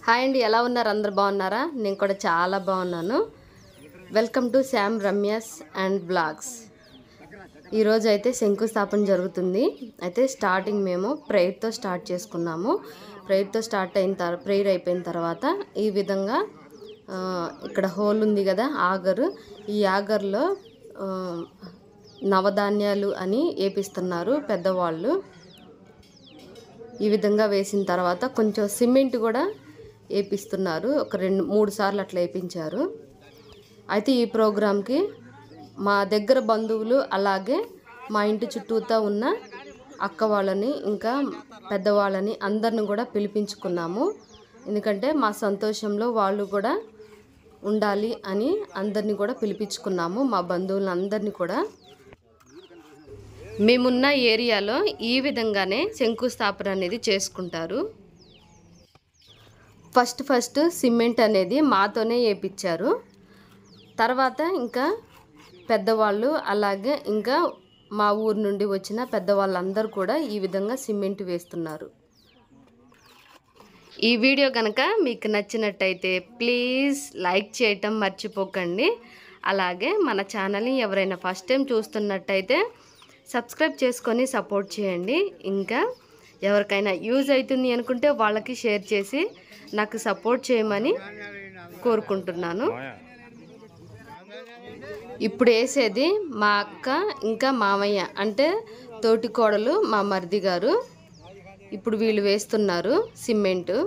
hi అండి ఎలా ఉన్నారు అందరు బాగున్నారా నేను కూడా చాలా బాగున్నాను వెల్కమ్ టు శామ్ రమ్యస్ అండ్ బ్లాగ్స్ ఈరోజు అయితే శంకుస్థాపన జరుగుతుంది అయితే స్టార్టింగ్ మేము ప్రేయర్తో స్టార్ట్ చేసుకున్నాము ప్రేయర్తో స్టార్ట్ అయిన తర్వాత ప్రేయర్ అయిపోయిన తర్వాత ఈ విధంగా ఆ, ఇక్కడ హోల్ ఉంది కదా ఆగరు ఈ ఆగర్లో ఆ, నవధాన్యాలు అని వేపిస్తున్నారు పెద్దవాళ్ళు ఈ విధంగా వేసిన తర్వాత కొంచెం సిమెంట్ కూడా వేపిస్తున్నారు ఒక రెండు మూడు సార్లు అట్లా వేయించారు అయితే ఈ ప్రోగ్రాంకి మా దగ్గర బంధువులు అలాగే మా ఇంటి చుట్టూతా ఉన్న అక్క వాళ్ళని ఇంకా పెద్దవాళ్ళని అందరిని కూడా పిలిపించుకున్నాము ఎందుకంటే మా సంతోషంలో వాళ్ళు కూడా ఉండాలి అని అందరిని కూడా పిలిపించుకున్నాము మా బంధువులందరినీ కూడా మేమున్న ఏరియాలో ఈ విధంగానే శంకుస్థాపన అనేది చేసుకుంటారు ఫస్ట్ ఫస్ట్ సిమెంట్ అనేది మాతోనే వేయించారు తర్వాత ఇంకా పెద్దవాళ్ళు అలాగే ఇంకా మా ఊరు నుండి వచ్చిన పెద్దవాళ్ళందరూ కూడా ఈ విధంగా సిమెంట్ వేస్తున్నారు ఈ వీడియో కనుక మీకు నచ్చినట్టయితే ప్లీజ్ లైక్ చేయటం మర్చిపోకండి అలాగే మన ఛానల్ని ఎవరైనా ఫస్ట్ టైం చూస్తున్నట్టయితే సబ్స్క్రైబ్ చేసుకొని సపోర్ట్ చేయండి ఇంకా ఎవరికైనా యూజ్ అవుతుంది అనుకుంటే వాళ్ళకి షేర్ చేసి నాకు సపోర్ట్ చేయమని కోరుకుంటున్నాను ఇప్పుడు వేసేది మా అక్క ఇంకా మామయ్య అంటే తోటి కోడలు మా మరిది గారు ఇప్పుడు వీళ్ళు వేస్తున్నారు సిమెంటు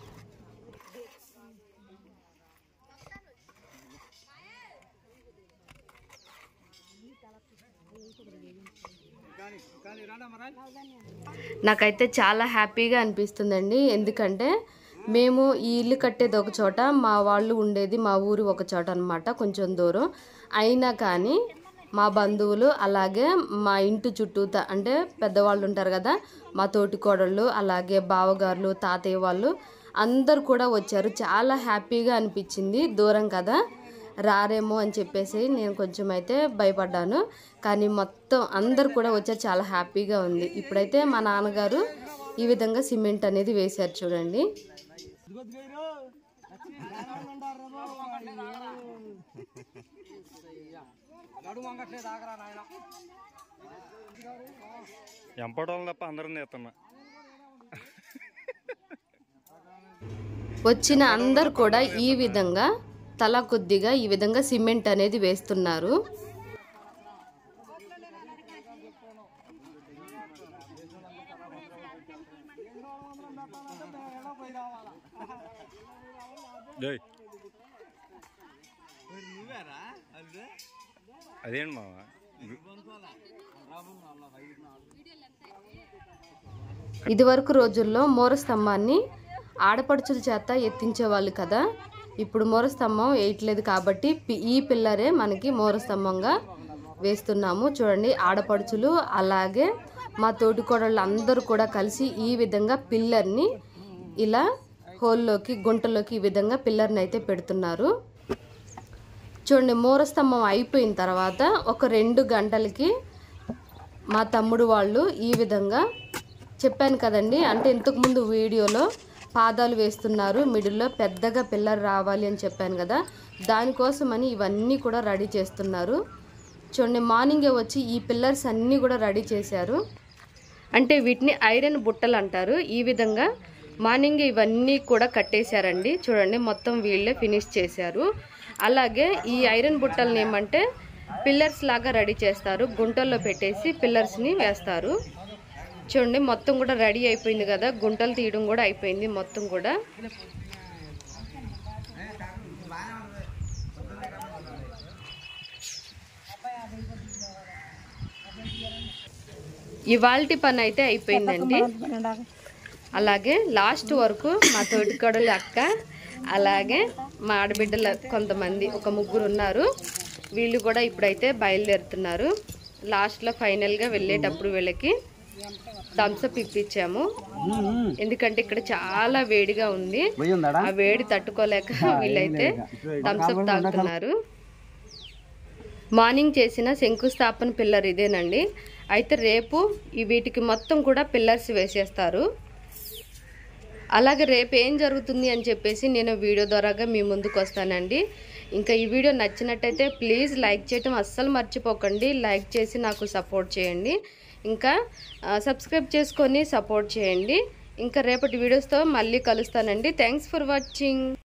నాకైతే చాలా హ్యాపీగా అనిపిస్తుందండి ఎందుకంటే మేము ఈ ఇల్లు కట్టేది ఒక చోట మా వాళ్ళు ఉండేది మా ఊరు ఒక చోట అనమాట కొంచెం దూరం అయినా కానీ మా బంధువులు అలాగే మా ఇంటి చుట్టూత అంటే పెద్దవాళ్ళు ఉంటారు కదా మా తోటి కోడళ్ళు అలాగే బావగారులు తాతయ్య వాళ్ళు అందరు కూడా వచ్చారు చాలా హ్యాపీగా అనిపించింది దూరం కదా రారేమో అని చెప్పేసి నేను కొంచెం అయితే భయపడ్డాను కానీ మొత్తం అందరు కూడా వచ్చారు చాలా హ్యాపీగా ఉంది ఇప్పుడైతే మా నాన్నగారు ఈ విధంగా సిమెంట్ అనేది వేశారు చూడండి ఎంపటోళ్ళని తప్ప అందరం తీస్తున్నా వచ్చిన అందరు కూడా ఈ విధంగా తల కొద్దిగా ఈ విధంగా సిమెంట్ అనేది వేస్తున్నారు జై అదేంటి మామ ఇదివరకు రోజుల్లో మోర స్తంభాన్ని ఆడపడుచుల చేత ఎత్తించేవాళ్ళు కదా ఇప్పుడు మోర స్తంభం వేయట్లేదు కాబట్టి పి- ఈ పిల్లరే మనకి మోర స్తంభంగా వేస్తున్నాము చూడండి ఆడపడుచులు అలాగే మా తోటికోడళ్ళు అందరూ కూడా కలిసి ఈ విధంగా పిల్లర్ని ఇలా హోల్లోకి గుంటలోకి ఈ విధంగా పిల్లర్ని అయితే పెడుతున్నారు చూడండి మోర స్తంభం అయిపోయిన తర్వాత ఒక రెండు గంటలకి మా తమ్ముడు వాళ్ళు ఈ విధంగా చెప్పాను కదండి అంటే ఇంతకుముందు వీడియోలో పాదాలు వేస్తున్నారు మిడిల్లో పెద్దగా పిల్లర్ రావాలి అని చెప్పాను కదా దానికోసమని ఇవన్నీ కూడా రెడీ చేస్తున్నారు చూడండి మార్నింగే వచ్చి ఈ పిల్లర్స్ అన్నీ కూడా రెడీ చేశారు అంటే వీటిని ఐరన్ బుట్టలు అంటారు ఈ విధంగా మార్నింగ్ ఇవన్నీ కూడా కట్టేశారండి చూడండి మొత్తం వీళ్ళే ఫినిష్ చేశారు అలాగే ఈ ఐరన్ బుట్టలను ఏమంటే పిల్లర్స్ లాగా రెడీ చేస్తారు గుంటల్లో పెట్టేసి పిల్లర్స్ని వేస్తారు చూడండి మొత్తం కూడా రెడీ అయిపోయింది కదా గుంటలు తీయడం కూడా అయిపోయింది మొత్తం కూడా ఇవాల్టి పని అయితే అయిపోయిందండి అలాగే లాస్ట్ వరకు మా తోటికోడలు అక్క అలాగే మా ఆడబిడ్డల కొంతమంది ఒక ముగ్గురు ఉన్నారు వీళ్ళు కూడా ఇప్పుడైతే బయలుదేరుతున్నారు లాస్ట్లో ఫైనల్గా వెళ్ళేటప్పుడు వీళ్ళకి థమ్స్అప్ ఇప్పించాము ఎందుకంటే ఇక్కడ చాలా వేడిగా ఉంది ఆ వేడి తట్టుకోలేక వీళ్ళైతే థమ్స్అప్ తాగుతున్నారు మార్నింగ్ చేసిన శంకుస్థాపన పిల్లర్ ఇదేనండి అయితే రేపు ఈ వీటికి మొత్తం కూడా పిల్లర్స్ వేసేస్తారు అలాగే రేపు ఏం జరుగుతుంది అని చెప్పేసి నేను వీడియో ద్వారాగా మీ ముందుకు వస్తానండి ఇంకా ఈ వీడియో నచ్చినట్టయితే ప్లీజ్ లైక్ చేయటం అస్సలు మర్చిపోకండి లైక్ చేసి నాకు సపోర్ట్ చేయండి ఇంకా ఆ, సబ్స్క్రైబ్ చేసుకొని సపోర్ట్ చేయండి ఇంకా రేపటి వీడియోస్తో మళ్ళీ కలుస్తానండి థ్యాంక్స్ ఫర్ వాచింగ్